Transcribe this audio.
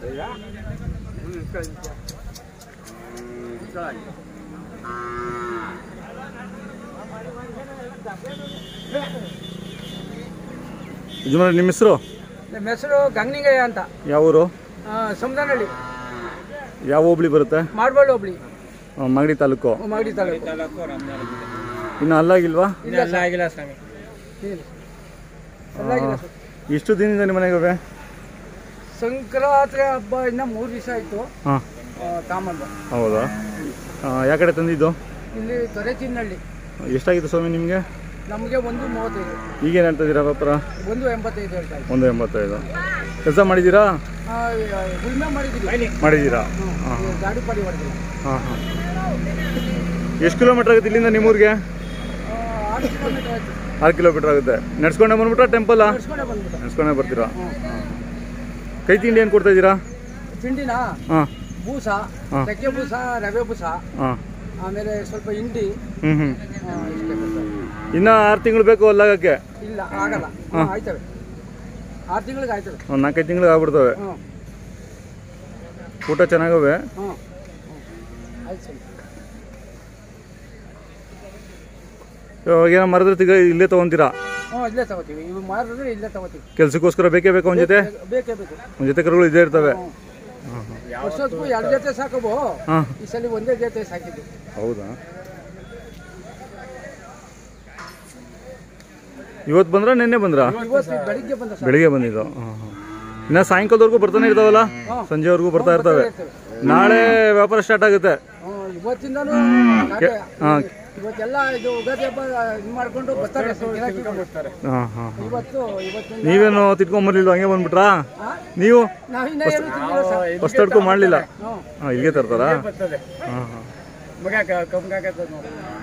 ಯಜಮಾನ ನಿಮ್ಮ ಹೆಸರು ನಮ್ಮ ಹೆಸರು ಗಂಗನಿಂಗಯ್ಯ ಅಂತ ಯಾವ ಊರು ಸಮುದಾನಹಳ್ಳಿ ಯಾವ ಹೋಬ್ಳಿ ಬರುತ್ತೆ ಮಾಡ್ಬಳ್ಳಿ ಹೋಬ್ಳಿ ಆ, ಮಾಗಡಿ ತಾಲೂಕು ಮಾಗಡಿ ತಾಲೂಕು ಇನ್ನು ಅಲ್ಲಾಗಿಲ್ವಾ ಇಲ್ಲ ಆಗಿಲ್ಲ ಸ್ವಾಮಿ ಅಲ್ಲಾಗಿಲ್ಲ ಸರ್. ಎಷ್ಟು ದಿನದಿಂದ ನಿಮ್ಮ ಮನೆಗೆ ಸಂಕ್ರಾಂತಿ ಹಬ್ಬ ಇನ್ನ ಮೂರು ದಿವಸ ಆಯ್ತು ಹಾಂ ತಾಮಂದು ಹೌದಾ ಆ, ಯಾವ ಕಡೆ ತಂದಿದ್ದು ಇಲ್ಲಿ ದೊರೆಚಿನಹಳ್ಳಿ ಎಷ್ಟಾಗಿತ್ತು ಸ್ವಾಮಿ ನಿಮಗೆ ನಮಗೆ ಒಂದು ಮೂವತ್ತೈದು ಈಗೇನು ಹೇಳ್ತಿದ್ದೀರಾ ವ್ಯಾಪಾರ ಒಂದು ಎಂಬತ್ತೈದು ಹೇಳ್ತಾ ಇದ್ದೀವಿ ಒಂದು ಎಂಬತ್ತೈದು ಕೆಲಸ ಮಾಡಿದ್ದೀರಾ ಆ, ಈಗ ಉಳ್ಮೆ ಮಾಡಿದ್ದೀವಿ ಮಾಡಿದ್ದೀರಾ ಹ್ಮ್. ಹಾಂ ಈ ಗಾಡಿ ಪಾಡಿ ಮಾಡಿದ್ದೀವಿ ಹಾಂ ಹಾಂ ಎಷ್ಟು ಕಿಲೋಮೀಟ್ರ್ ಆಗುತ್ತೆ ಇಲ್ಲಿಂದ ನಿಮ್ಮೂರಿಗೆ ಆ, ಆರು ಕಿಲೋಮೀಟರ್ ಆಯ್ತು ಆರು ಕಿಲೋಮೀಟ್ರ್ ಆಗುತ್ತೆ ನಡ್ಸ್ಕೊಂಡೆ ಬಂದ್ಬಿಟ್ರಾ ಟೆಂಪಲ್ಲ ನಡ್ಸ್ಕೊಂಡೇ ಬಂದ್ಬಿಟ್ಟು ನಡ್ಸ್ಕೊಂಡೆ ಬರ್ತೀರಾ ಹ್ಞೂ ಕೈ ತಿಂಡಿ ಏನು ಕೊಡ್ತಾ ಇದ್ದೀರಾ ತಿಂಡಿನ ಹಾಂ ಬೂಸ ಹಾ. ಚಕ್ಕೆ ಬೂಸ ರವೆ ಬೂಸ ಹಾಂ ಆಮೇಲೆ ಸ್ವಲ್ಪ ಹಿಂಡಿ ಹ್ಞೂ ಹ್ಞೂ ಆ, ಇಷ್ಟೇ ಕೊಡ್ತಾರೆ. ಇನ್ನೂ ಆರು ತಿಂಗಳು ಬೇಕು ಅಲ್ಲಾಗಕ್ಕೆ ಇಲ್ಲ ಆಗಲ್ಲ ಹಾ. ಹ್ಮ್, ಆಯ್ತವೆ ಆರು ತಿಂಗಳಿಗೆ ಆಯ್ತವೆ ಒಂದು ನಾಲ್ಕೈದು ತಿಂಗಳಿಗೆ ಆಗ್ಬಿಡ್ತವೆ ಹ್ಞೂ ಊಟ ಚೆನ್ನಾಗವೆ ಹ್ಞೂ ಆಯ್ತು ಸರಿ ಇವಾಗ ಏನೋ ಮರದ ತಿಗ ಇಲ್ಲೇ ತೊಗೊಂತೀರಾ ಹ್ಞೂ ಇಲ್ಲೇ ತಗೋತೀವಿ ಇವು ಮಾರಿದ್ರೆ ಇಲ್ಲೇ ತಗೋತೀವಿ ಕೆಲ್ಸಕ್ಕೋಸ್ಕರ ಬೇಕೇ ಬೇಕು ಒಂದು ಜೊತೆ ಬೇಕೇ ಬೇಕು ಒಂದು ಜೊತೆ ಕರುಗಳು ಇದ್ದೇ ಇರ್ತವೆ ಹ್ಞೂ. ವರ್ಷಕ್ಕೂ ಎರಡು ಜೊತೆ ಸಾಕಬೋ ಹಾಂ ಈ ಸಲ ಒಂದೇ ಜೊತೆ ಸಾಕಿದ್ದು ಹೌದಾ ಇವತ್ತು ಬಂದ್ರ ನಿನ್ನೆ ಬಂದ್ರ ಇವತ್ತು ಬೆಳಿಗ್ಗೆ ಬಂದ ಸರ್ ಬೆಳಿಗ್ಗೆ ಬಂದಿದ್ದು ಹಾಂ ಹಾಂ ಇನ್ನು ಸಾಯಂಕಾಲದವರೆಗೂ ಬರ್ತಾನೆ ಇರ್ತಾವಲ್ಲ ಸಂಜೆವರೆಗೂ ಬರ್ತಾ ಇರ್ತವೆ ನಾಳೆ ವ್ಯಾಪಾರ ಸ್ಟಾರ್ಟ್ ಆಗುತ್ತೆ ಹ್ಞೂ ಇವತ್ತಿಂದನೂ ಕಾಗೆ. ಹಾಂ ಇವತ್ತೆಲ್ಲ ಇದು ಉಗಾದಿ ಹಬ್ಬ ಇದು ಮಾಡ್ಕೊಂಡು ಬರ್ತಾರೆ ಗಿರಾಕಿ ಬರ್ತಾರೆ ಹಾಂ ಹಾಂ ಇವತ್ತು ಇವತ್ತಿಂದ ನೀವೇನು ತಿಟ್ಕೊಂಬರ್ಲಿಲ್ಲ ಹಂಗೆ ಬಂದ್ಬಿಟ್ರಾ ಹಾ? ನೀವು ನಾವಿನ್ನ ಏನು ತಿಂದಿಲ್ಲ ಸರ್ ಫಸ್ಟ್ ತಡ್ಕೊ ಮಾಡಲಿಲ್ಲ ಹ್ಞೂ ಹಾಂ ಇಲ್ಲಿಗೆ ತರ್ತಾರಾ ಬರ್ತದೆ ಹಾಂ ಹಾಂ ಮಗ ಕಮ್ಗಾಗತ್ತೆ ನೋಡಿ